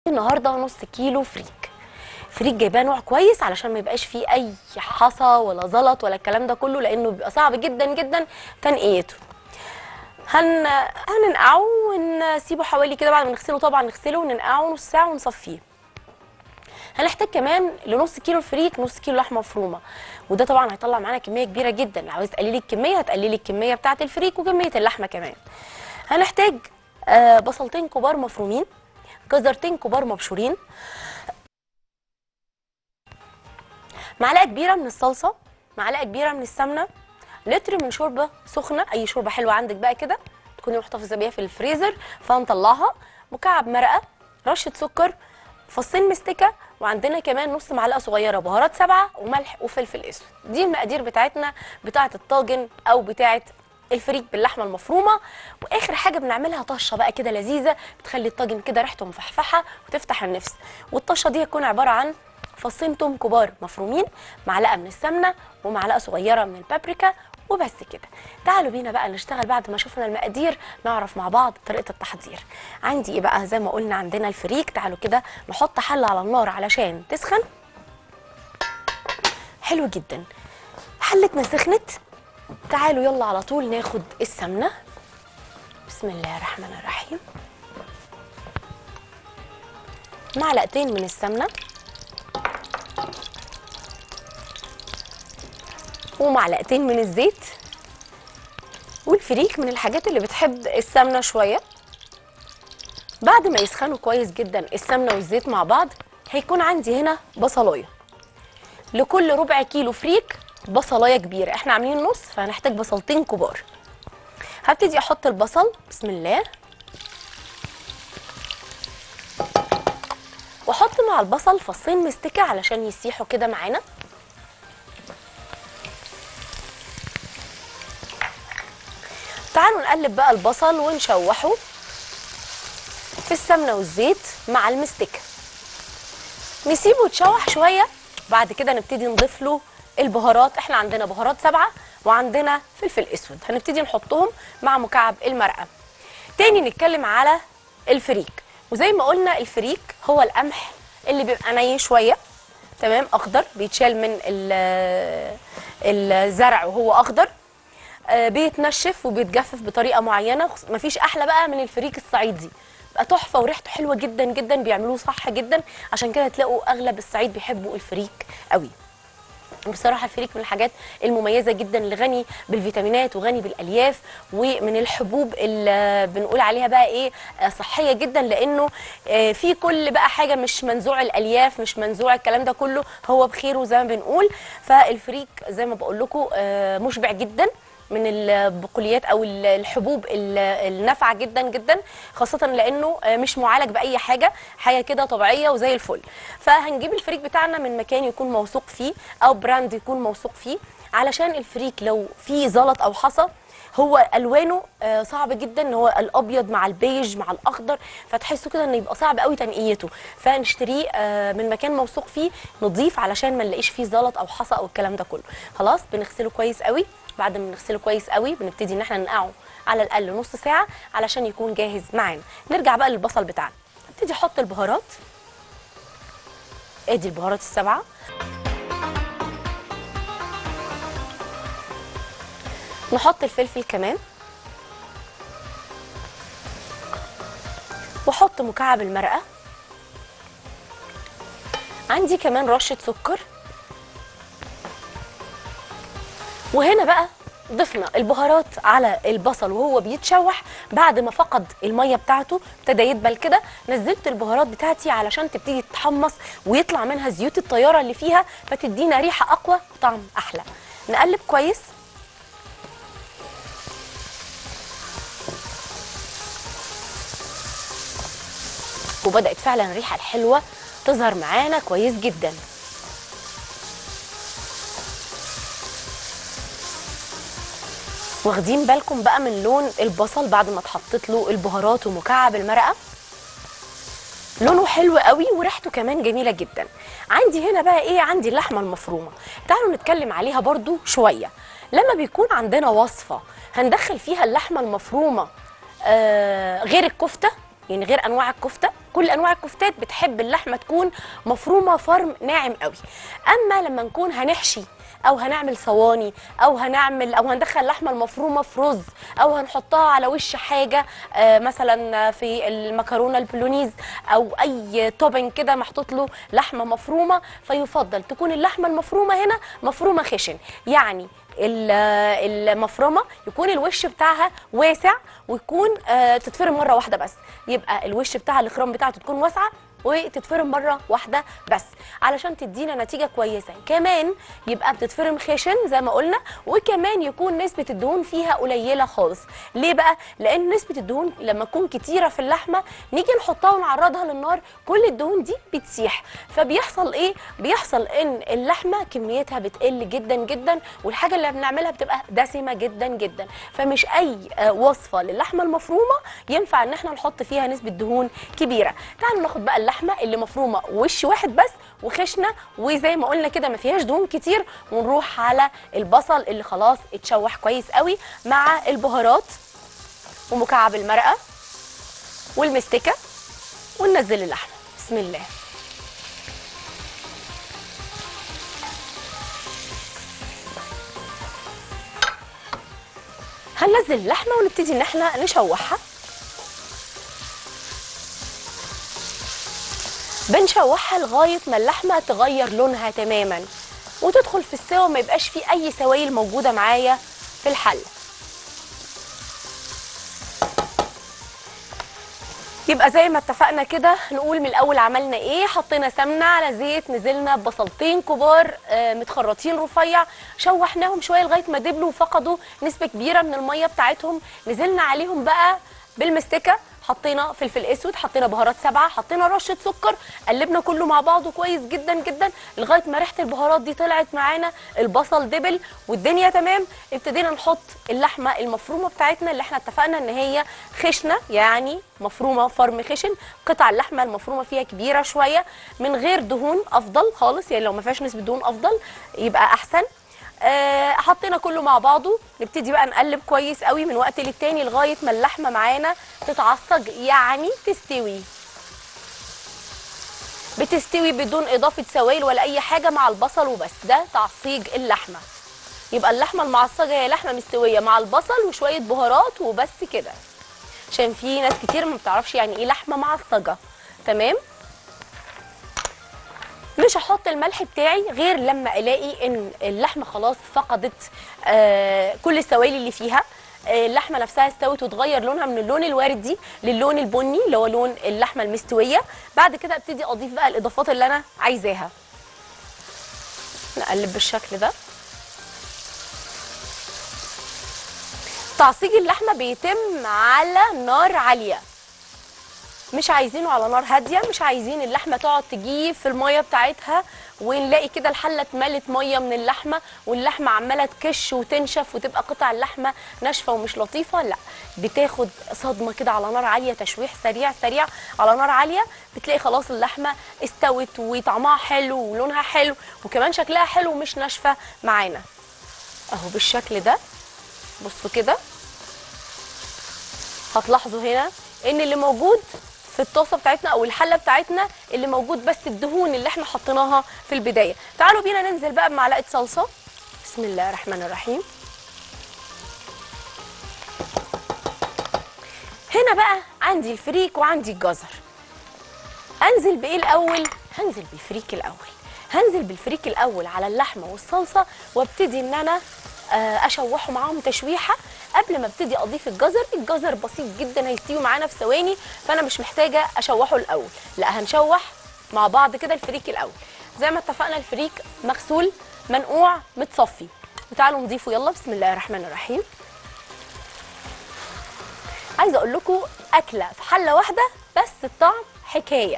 النهارده نص كيلو فريك فريك جايباه نوع كويس علشان ما يبقاش فيه اي حصى ولا زلط ولا الكلام ده كله لانه بيبقى صعب جدا جدا تنقيته هن هننقعه ونسيبه حوالي كده بعد ما نغسله طبعا نغسله وننقعه نص ساعه ونصفيه هنحتاج كمان لنص كيلو فريك نص كيلو لحمه مفرومه وده طبعا هيطلع معانا كميه كبيره جدا لو عاوز تقللي الكميه هتقللي الكميه بتاعه الفريك وكميه اللحمه كمان هنحتاج آه بصلتين كبار مفرومين جزرتين كبار مبشورين معلقه كبيره من الصلصه معلقه كبيره من السمنه لتر من شوربه سخنه اي شوربه حلوه عندك بقى كده تكوني محتفظه بيها في الفريزر فهنطلعها مكعب مرقه رشه سكر فصين مستكه وعندنا كمان نص معلقه صغيره بهارات سبعه وملح وفلفل اسود دي المقادير بتاعتنا بتاعه الطاجن او بتاعه الفريك باللحمه المفرومه واخر حاجه بنعملها طشه بقى كده لذيذه بتخلي الطاجن كده ريحته مفحفحه وتفتح النفس والطشه دي هتكون عباره عن فصين توم كبار مفرومين معلقه من السمنه ومعلقه صغيره من البابريكا وبس كده تعالوا بينا بقى نشتغل بعد ما شفنا المقادير نعرف مع بعض طريقه التحضير عندي ايه بقى زي ما قلنا عندنا الفريك تعالوا كده نحط حله على النار علشان تسخن حلو جدا حلتنا سخنت تعالوا يلا على طول ناخد السمنه بسم الله الرحمن الرحيم معلقتين من السمنه ومعلقتين من الزيت والفريك من الحاجات اللي بتحب السمنه شويه بعد ما يسخنوا كويس جدا السمنه والزيت مع بعض هيكون عندي هنا بصلايه لكل ربع كيلو فريك بصلايه كبيره احنا عاملين نص فهنحتاج بصلتين كبار هبتدي احط البصل بسم الله واحط مع البصل فصين مستكه علشان يسيحوا كده معانا تعالوا نقلب بقى البصل ونشوحه في السمنه والزيت مع المستكه نسيبه يتشوح شويه بعد كده نبتدي نضيف له البهارات احنا عندنا بهارات سبعه وعندنا فلفل اسود هنبتدي نحطهم مع مكعب المرقه تاني نتكلم على الفريك وزي ما قلنا الفريك هو القمح اللي بيبقى ني شويه تمام اخضر بيتشال من الزرع وهو اخضر آه بيتنشف وبيتجفف بطريقه معينه مفيش احلى بقى من الفريك الصعيدي بقى تحفه وريحته حلوه جدا جدا بيعملوه صح جدا عشان كده تلاقوا اغلب الصعيد بيحبوا الفريك قوي بصراحه الفريك من الحاجات المميزه جدا اللي غني بالفيتامينات وغني بالالياف ومن الحبوب اللي بنقول عليها بقى ايه صحيه جدا لانه في كل بقى حاجه مش منزوع الالياف مش منزوع الكلام ده كله هو بخيره زي ما بنقول فالفريك زي ما بقول لكم مشبع جدا من البقوليات او الحبوب النافعه جدا جدا خاصه لانه مش معالج باي حاجه حاجه كده طبيعيه وزي الفل فهنجيب الفريك بتاعنا من مكان يكون موثوق فيه او براند يكون موثوق فيه علشان الفريك لو فيه زلط او حصى هو الوانه صعب جدا ان هو الابيض مع البيج مع الاخضر فتحسوا كده ان يبقى صعب قوي تنقيته فنشتريه من مكان موثوق فيه نضيف علشان ما نلاقيش فيه زلط او حصى او الكلام ده كله خلاص بنغسله كويس قوي بعد ما نغسله كويس قوي بنبتدي ان احنا ننقعه على الاقل نص ساعه علشان يكون جاهز معانا نرجع بقى للبصل بتاعنا نبتدي احط البهارات ادي البهارات السبعه نحط الفلفل كمان واحط مكعب المرقه عندي كمان رشه سكر وهنا بقى ضفنا البهارات على البصل وهو بيتشوح بعد ما فقد الميه بتاعته ابتدى يدبل كده نزلت البهارات بتاعتي علشان تبتدي تتحمص ويطلع منها زيوت الطياره اللي فيها فتدينا ريحه اقوى وطعم احلى نقلب كويس وبدات فعلا الريحه الحلوه تظهر معانا كويس جدا واخدين بالكم بقى من لون البصل بعد ما اتحطت له البهارات ومكعب المرقه لونه حلو قوي وريحته كمان جميله جدا عندي هنا بقى ايه عندي اللحمه المفرومه تعالوا نتكلم عليها برضو شويه لما بيكون عندنا وصفه هندخل فيها اللحمه المفرومه آه غير الكفته يعني غير انواع الكفته كل انواع الكفتات بتحب اللحمه تكون مفرومه فرم ناعم قوي اما لما نكون هنحشي او هنعمل صواني او هنعمل او هندخل اللحمه المفرومه في رز او هنحطها على وش حاجه آه، مثلا في المكرونه البولونيز او اي توبنج كده محطوط له لحمه مفرومه فيفضل تكون اللحمه المفرومه هنا مفرومه خشن يعني ال- المفرمه يكون الوش بتاعها واسع ويكون آه، تتفرم مره واحده بس يبقى الوش بتاعها الاخرام بتاعته تكون واسعه وتتفرم مره واحده بس علشان تدينا نتيجه كويسه كمان يبقى بتتفرم خشن زي ما قلنا وكمان يكون نسبه الدهون فيها قليله خالص ليه بقى لان نسبه الدهون لما تكون كتيره في اللحمه نيجي نحطها ونعرضها للنار كل الدهون دي بتسيح فبيحصل ايه بيحصل ان اللحمه كميتها بتقل جدا جدا والحاجه اللي بنعملها بتبقى دسمه جدا جدا فمش اي آه، وصفه للحمه المفرومه ينفع ان احنا نحط فيها نسبه دهون كبيره تعالوا ناخد بقى اللحمه اللي مفرومه وش واحد بس وخشنه وزي ما قلنا كده ما فيهاش دهون كتير ونروح على البصل اللي خلاص اتشوح كويس قوي مع البهارات ومكعب المرقه والمستكه وننزل اللحمه بسم الله هننزل اللحمه ونبتدي ان احنا نشوحها بنشوحها لغايه ما اللحمه تغير لونها تماما وتدخل في السوا ما يبقاش فيه اي سوائل موجوده معايا في الحله يبقى زي ما اتفقنا كده نقول من الاول عملنا ايه حطينا سمنه على زيت نزلنا ببصلتين كبار آه، متخرطين رفيع شوحناهم شويه لغايه ما دبلوا وفقدوا نسبه كبيره من الميه بتاعتهم نزلنا عليهم بقى بالمستكه حطينا فلفل اسود حطينا بهارات سبعه حطينا رشه سكر قلبنا كله مع بعضه كويس جدا جدا لغايه ما ريحه البهارات دي طلعت معانا البصل دبل والدنيا تمام ابتدينا نحط اللحمه المفرومه بتاعتنا اللي احنا اتفقنا ان هي خشنه يعني مفرومه فرم خشن قطع اللحمه المفرومه فيها كبيره شويه من غير دهون افضل خالص يعني لو ما فيهاش نسبه دهون افضل يبقى احسن آه، حطينا كله مع بعضه نبتدي بقى نقلب كويس قوي من وقت للتاني لغايه ما اللحمه معانا تتعصج يعني تستوي بتستوي بدون اضافه سوائل ولا اي حاجه مع البصل وبس ده تعصيج اللحمه يبقى اللحمه المعصجه هي لحمه مستويه مع البصل وشويه بهارات وبس كده عشان في ناس كتير ما بتعرفش يعني ايه لحمه معصجه تمام مش هحط الملح بتاعي غير لما الاقي ان اللحمه خلاص فقدت آه كل السوائل اللي فيها آه، اللحمه نفسها استوت وتغير لونها من اللون الوردي للون البني اللي هو لون اللحمه المستويه بعد كده ابتدي اضيف بقى الاضافات اللي انا عايزاها نقلب بالشكل ده تعصيج اللحمه بيتم على نار عاليه مش عايزينه على نار هاديه مش عايزين اللحمه تقعد تجيب في الميه بتاعتها ونلاقي كده الحله اتملت ميه من اللحمه واللحمه عماله تكش وتنشف وتبقى قطع اللحمه ناشفه ومش لطيفه لا بتاخد صدمه كده على نار عاليه تشويح سريع سريع على نار عاليه بتلاقي خلاص اللحمه استوت وطعمها حلو ولونها حلو وكمان شكلها حلو ومش ناشفه معانا اهو بالشكل ده بصوا كده هتلاحظوا هنا ان اللي موجود في الطاسه بتاعتنا او الحله بتاعتنا اللي موجود بس الدهون اللي احنا حطيناها في البدايه تعالوا بينا ننزل بقى بمعلقه صلصه بسم الله الرحمن الرحيم هنا بقى عندي الفريك وعندي الجزر انزل بايه الاول هنزل بالفريك الاول هنزل بالفريك الاول على اللحمه والصلصه وابتدي ان انا آه، اشوحه معاهم تشويحه قبل ما ابتدي اضيف الجزر الجزر بسيط جدا هيستوي معانا في ثواني فانا مش محتاجه اشوحه الاول لا هنشوح مع بعض كده الفريك الاول زي ما اتفقنا الفريك مغسول منقوع متصفي وتعالوا نضيفه يلا بسم الله الرحمن الرحيم عايزه اقول لكم اكله في حله واحده بس الطعم حكايه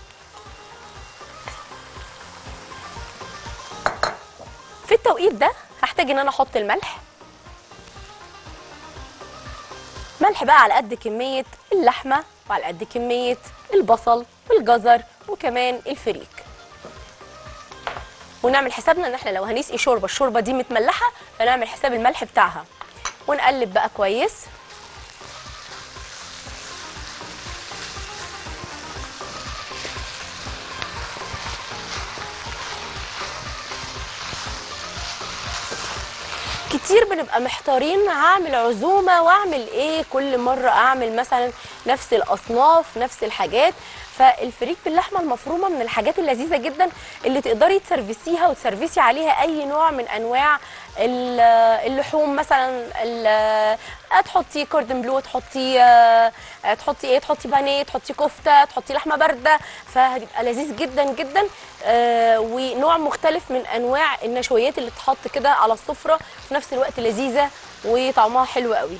في التوقيت ده هحتاج ان انا احط الملح ملح بقى على قد كميه اللحمه وعلى قد كميه البصل والجزر وكمان الفريك ونعمل حسابنا ان احنا لو هنسقي شوربه الشوربه دي متملحه فنعمل حساب الملح بتاعها ونقلب بقى كويس كتير بنبقى محتارين هعمل عزومه واعمل ايه كل مره اعمل مثلا نفس الاصناف نفس الحاجات فالفريك باللحمه المفرومه من الحاجات اللذيذه جدا اللي تقدري تسرفيسيها وتسرفيسي عليها اي نوع من انواع ال- اللحوم مثلا ال- تحطي كوردن بلو تحطي آه، تحطي ايه تحطي بانيه تحطي كفته تحطي لحمه بارده فهيبقى لذيذ جدا جدا آه، ونوع مختلف من انواع النشويات اللي تحط كده على السفره في نفس الوقت لذيذه وطعمها حلو قوي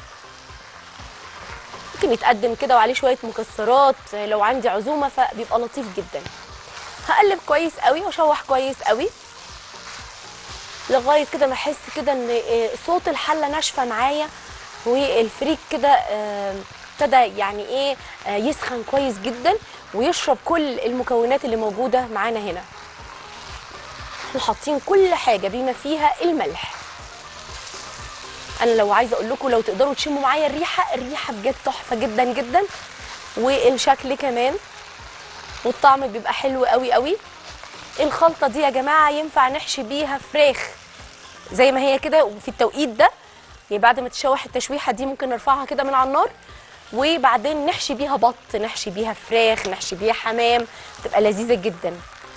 ممكن يتقدم كده وعليه شويه مكسرات لو عندي عزومه فبيبقى لطيف جدا هقلب كويس قوي واشوح كويس قوي لغايه كده ما احس كده ان آه، صوت الحله ناشفه معايا والفريك كده آه، ابتدى يعني ايه آه، يسخن كويس جدا ويشرب كل المكونات اللي موجوده معانا هنا احنا حاطين كل حاجه بما فيها الملح انا لو عايزه اقول لكم لو تقدروا تشموا معايا الريحه الريحه بجد تحفه جدا جدا والشكل كمان والطعم بيبقى حلو قوي قوي الخلطه دي يا جماعه ينفع نحشي بيها فراخ زي ما هي كده وفي التوقيت ده يعني بعد ما تشوح التشويحه دي ممكن نرفعها كده من على النار وبعدين نحشي بيها بط نحشي بيها فراخ نحشي بيها حمام تبقى لذيذه جدا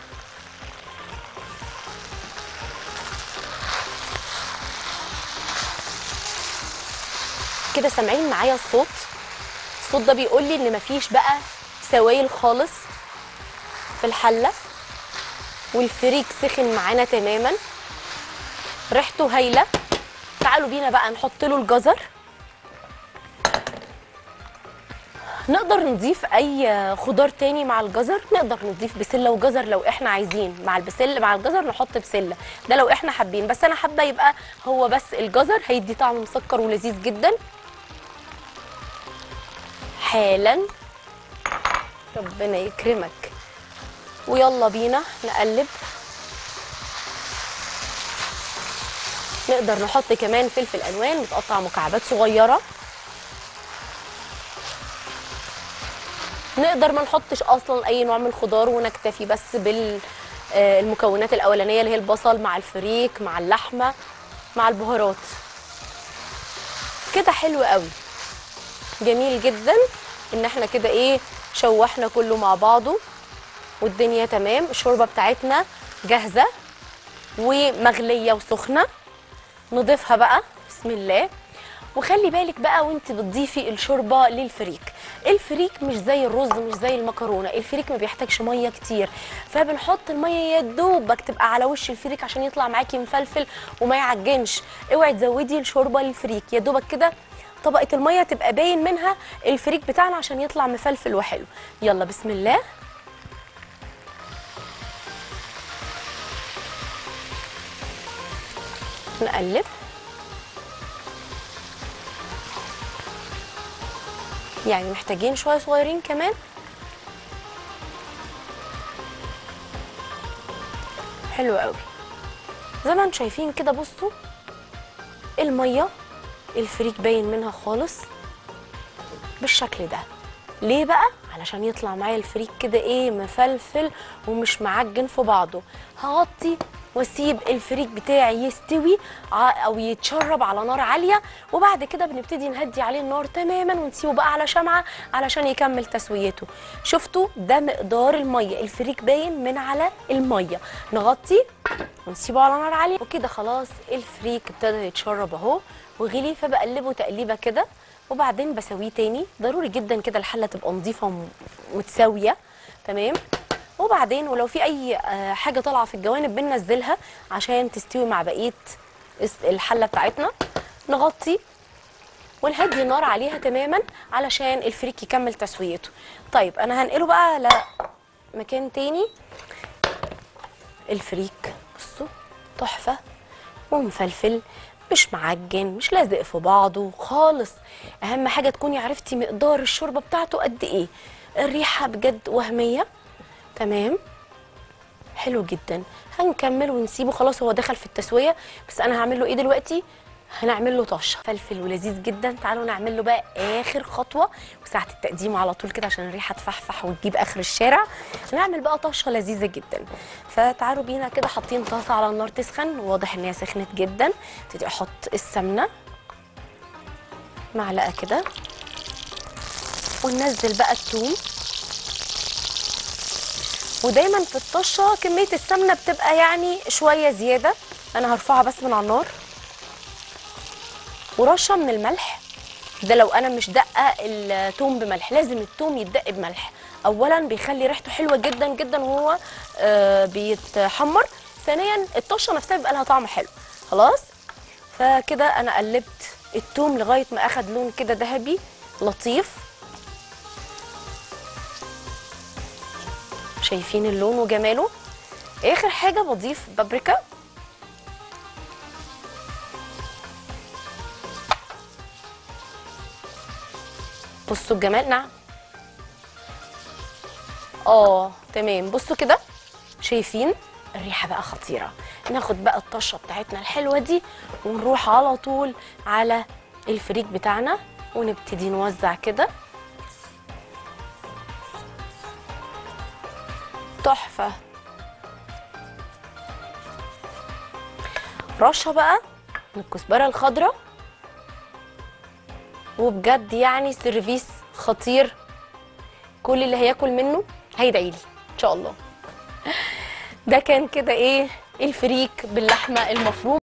كده سامعين معايا الصوت الصوت ده بيقول لي ان مفيش بقى سوائل خالص في الحله والفريك سخن معانا تماما ريحته هايله تعالوا بينا بقى نحط له الجزر نقدر نضيف اي خضار تاني مع الجزر نقدر نضيف بسله وجزر لو احنا عايزين مع البسله مع الجزر نحط بسله ده لو احنا حابين بس انا حابه يبقى هو بس الجزر هيدي طعم مسكر ولذيذ جدا حالا ربنا يكرمك ويلا بينا نقلب نقدر نحط كمان فلفل الوان متقطع مكعبات صغيره نقدر ما نحطش اصلا اي نوع من الخضار ونكتفي بس بالمكونات الاولانيه اللي هي البصل مع الفريك مع اللحمه مع البهارات كده حلو قوي جميل جدا ان احنا كده ايه شوحنا كله مع بعضه والدنيا تمام الشوربه بتاعتنا جاهزه ومغليه وسخنه نضيفها بقى بسم الله وخلي بالك بقى وانت بتضيفي الشوربه للفريك الفريك مش زي الرز مش زي المكرونه الفريك ما بيحتاجش ميه كتير فبنحط الميه يا دوبك تبقى على وش الفريك عشان يطلع معاكي مفلفل وما يعجنش اوعي تزودي الشوربه للفريك يا دوبك كده طبقه الميه تبقى باين منها الفريك بتاعنا عشان يطلع مفلفل وحلو يلا بسم الله نقلب يعني محتاجين شويه صغيرين كمان حلو قوي زي ما انتم شايفين كده بصوا الميه الفريك باين منها خالص بالشكل ده ليه بقى علشان يطلع معايا الفريك كده ايه مفلفل ومش معجن في بعضه هغطي واسيب الفريك بتاعي يستوي ع- او يتشرب على نار عاليه وبعد كده بنبتدي نهدي عليه النار تماما ونسيبه بقى على شمعه علشان يكمل تسويته شفتوا ده مقدار الميه الفريك باين من على الميه نغطي ونسيبه على نار عاليه وكده خلاص الفريك ابتدى يتشرب اهو وغلي فبقلبه تقليبه كده وبعدين بسويه تاني ضروري جدا كده الحله تبقى نظيفه ومتساويه تمام وبعدين ولو في اي آه، حاجه طالعه في الجوانب بننزلها عشان تستوي مع بقيه الس- الحله بتاعتنا نغطي ونهدي النار عليها تماما علشان الفريك يكمل تسويته طيب انا هنقله بقى على مكان تاني الفريك بصوا تحفه ومفلفل مش معجن مش لازق في بعضه خالص اهم حاجه تكوني عرفتي مقدار الشوربه بتاعته قد ايه الريحه بجد وهميه تمام حلو جدا هنكمل ونسيبه خلاص هو دخل في التسويه بس انا هعمل له ايه دلوقتي هنعمل له طشه فلفل ولذيذ جدا تعالوا نعمل له بقى اخر خطوه وساعه التقديم على طول كده عشان الريحه تفحفح وتجيب اخر الشارع هنعمل بقى طشه لذيذه جدا فتعالوا بينا كده حاطين طاسه على النار تسخن واضح ان هي سخنت جدا ابتدي احط السمنه معلقه كده وننزل بقى الثوم ودايما في الطشه كميه السمنه بتبقى يعني شويه زياده انا هرفعها بس من على النار ورشه من الملح ده لو انا مش دقه التوم بملح لازم التوم يتدق بملح اولا بيخلي ريحته حلوه جدا جدا وهو آه بيتحمر ثانيا الطشه نفسها بيبقى لها طعم حلو خلاص فكده انا قلبت التوم لغايه ما اخد لون كده ذهبي لطيف شايفين اللون وجماله اخر حاجه بضيف بابريكا بصوا الجمال نعم اه تمام بصوا كده شايفين الريحه بقى خطيره ناخد بقى الطشه بتاعتنا الحلوه دي ونروح على طول على الفريك بتاعنا ونبتدي نوزع كده تحفه رشه بقى من الكزبره الخضراء وبجد يعني سيرفيس خطير كل اللي هياكل منه هيدعي لي ان شاء الله ده كان كده ايه الفريك باللحمه المفرومه